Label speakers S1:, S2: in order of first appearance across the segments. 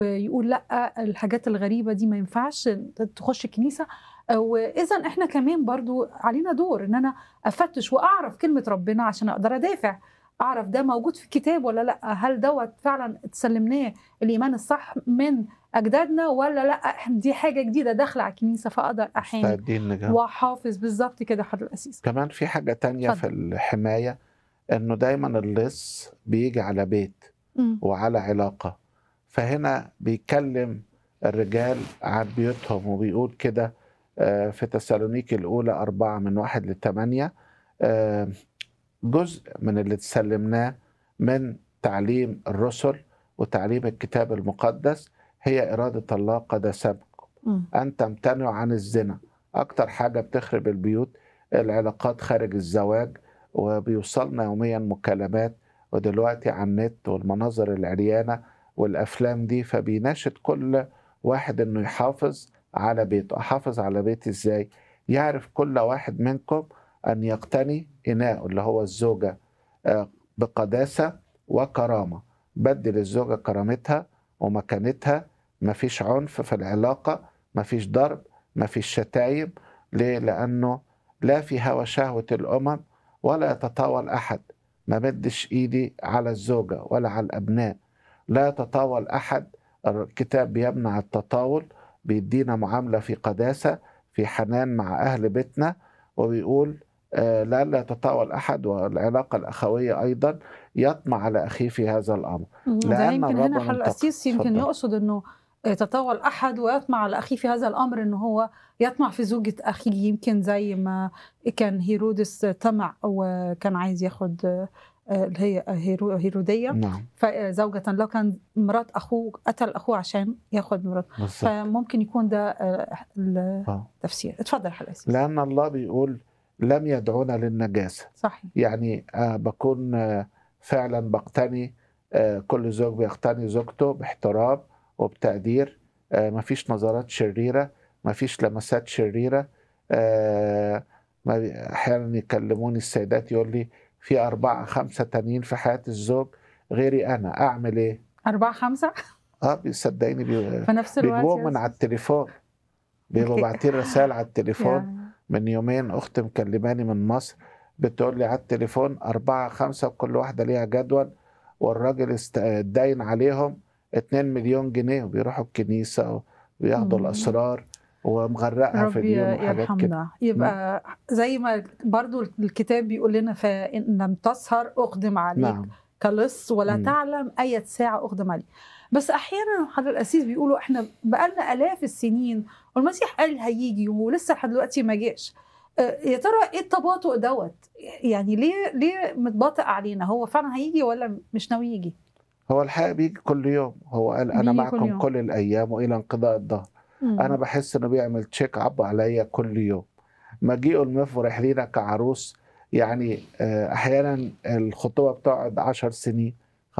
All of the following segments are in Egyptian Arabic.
S1: يقول لا الحاجات الغريبه دي ما ينفعش تخش الكنيسه واذا احنا كمان برضو علينا دور ان انا افتش واعرف كلمه ربنا عشان اقدر ادافع اعرف ده موجود في الكتاب ولا لا هل دوت فعلا اتسلمناه الايمان الصح من اجدادنا ولا لا دي حاجه جديده داخله على الكنيسه فاقدر احامي
S2: مستعدين نجاوب
S1: واحافظ بالظبط كده حضر الاسيس
S2: كمان في حاجة تانية في
S1: اتفضل.
S2: الحماية انه دايما اللص بيجي على بيت
S1: مم.
S2: وعلى علاقة فهنا بيكلم الرجال عن بيوتهم وبيقول كده آه، في تسالونيكي الأولى أربعة من واحد لثمانية آه، جزء من اللي تسلمناه من تعليم الرسل وتعليم الكتاب المقدس هي إرادة الله قداستكم
S1: مم.
S2: أن تمتنعوا عن الزنا أكتر حاجة بتخرب البيوت العلاقات خارج الزواج وبيوصلنا يوميا مكالمات ودلوقتي على النت والمناظر العريانة والأفلام دي فبيناشد كل واحد إنه يحافظ على بيته أحافظ على بيتي إزاي يعرف كل واحد منكم أن يقتني إناء اللي هو الزوجة آه، بقداسة وكرامة بدل الزوجة كرامتها ومكانتها مفيش عنف في العلاقة مفيش ضرب مفيش شتايم ليه؟ لأنه لا في هوى شهوة الأمم ولا يتطاول أحد ما مدش إيدي على الزوجة ولا على الأبناء لا يتطاول أحد الكتاب بيمنع التطاول بيدينا معاملة في قداسة في حنان مع أهل بيتنا وبيقول آه، لا لا يتطاول أحد والعلاقة الأخوية أيضا يطمع على أخيه في هذا الأمر
S1: ده
S2: لأن
S1: يمكن
S2: الرب
S1: هنا حل
S2: منتقم.
S1: القسيس يمكن
S2: اتفضل.
S1: يقصد انه يتطاول احد ويطمع على اخيه في هذا الامر انه هو يطمع في زوجة اخيه يمكن زي ما كان هيرودس طمع وكان عايز ياخد آه، اللي هي هيرو- هيروديه
S2: نعم
S1: فزوجة لو كان مرات اخوه قتل اخوه عشان ياخد مرات
S2: بالظبط
S1: فممكن يكون ده آه،
S2: آه.
S1: التفسير اتفضل يا حلقة
S2: لأن الله بيقول لم يدعونا للنجاسة
S1: صحيح
S2: يعني آه بكون آه فعلا بقتني آه كل زوج بيقتني زوجته باحترام وبتقدير آه مفيش نظرات شريرة مفيش لمسات شريرة آه ما بي- أحيانا يكلموني السيدات يقول لي في أربعة خمسة تانيين في حياة الزوج غيري أنا أعمل إيه؟
S1: أربعة خمسة
S2: اه بيصدقيني بي-
S1: في نفس الوقت
S2: بيجيبوهم
S1: يا
S2: من على
S1: أستاذ؟
S2: التليفون بيبقوا
S1: أوكي.
S2: باعتين رسائل على التليفون
S1: يعني
S2: من يومين اخت مكلماني من مصر بتقول لي على التليفون أربعة خمسة وكل واحدة ليها جدول والراجل است- اتداين عليهم 2 مليون جنيه وبيروحوا الكنيسة وبياخدوا
S1: مم.
S2: الأسرار ومغرقها في
S1: ربي
S2: ديون وحاجات كده
S1: يرحمنا يبقى زي ما برضو الكتاب بيقول لنا فإن لم تسهر أقدم عليك
S2: نعم
S1: كلص ولا
S2: مم.
S1: تعلم أية ساعة أقدم عليك بس أحيانا حضر الأسيس بيقولوا إحنا بقالنا آلاف السنين والمسيح قال هيجي ولسه لحد دلوقتي ما جاش آه، يا ترى ايه التباطؤ دوت يعني ليه ليه متباطئ علينا هو فعلا هيجي ولا مش ناوي يجي
S2: هو الحقيقة بيجي كل يوم هو قال أنا
S1: بيجي كل
S2: معكم
S1: يوم.
S2: كل الأيام وإلى انقضاء الدهر
S1: مم.
S2: انا بحس انه بيعمل تشيك اب عليا كل يوم مجيئه المفرح لينا كعروس يعني آه، احيانا الخطوبه بتقعد 10 سنين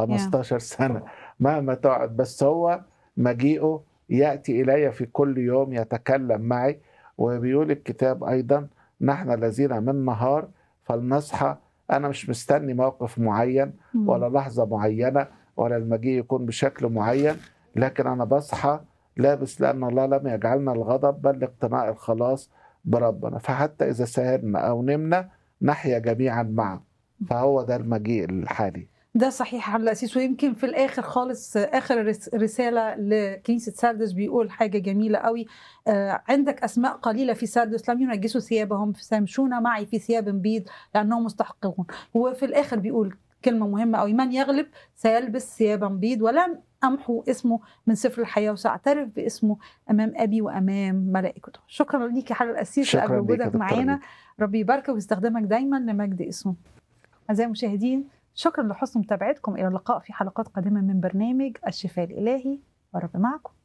S2: 15 سنه مهما تقعد بس هو مجيئه ياتي الي في كل يوم يتكلم معي وبيقول الكتاب ايضا نحن الذين من نهار فلنصحى انا مش مستني موقف معين
S1: مم.
S2: ولا لحظة معينة ولا المجيء يكون بشكل معين لكن أنا بصحى لابس لأن الله لم يجعلنا الغضب بل لاقتناء الخلاص بربنا فحتى إذا سهرنا أو نمنا نحيا جميعا معا فهو ده المجيء الحالي
S1: ده صحيح على الأسيس ويمكن في الآخر خالص آخر رس- رسالة لكنيسة ساردس بيقول حاجة جميلة قوي آه، عندك أسماء قليلة في ساردس لم ينجسوا ثيابهم فسامشون معي في ثياب بيض لأنهم مستحقون وفي الآخر بيقول كلمة مهمة قوي من يغلب سيلبس ثيابا بيض ولن أمحو اسمه من سفر الحياة وسأعترف باسمه أمام أبي وأمام ملائكته شكرا ليك يا حضرة الأسيس
S2: شكرا
S1: لأجل
S2: ليك يا
S1: وجودك
S2: دكتورة
S1: معانا
S2: ليديا.
S1: ربي يباركك ويستخدمك دايما لمجد اسمه أعزائي المشاهدين شكرا لحسن متابعتكم إلى اللقاء في حلقات قادمة من برنامج الشفاء الإلهي والرب معكم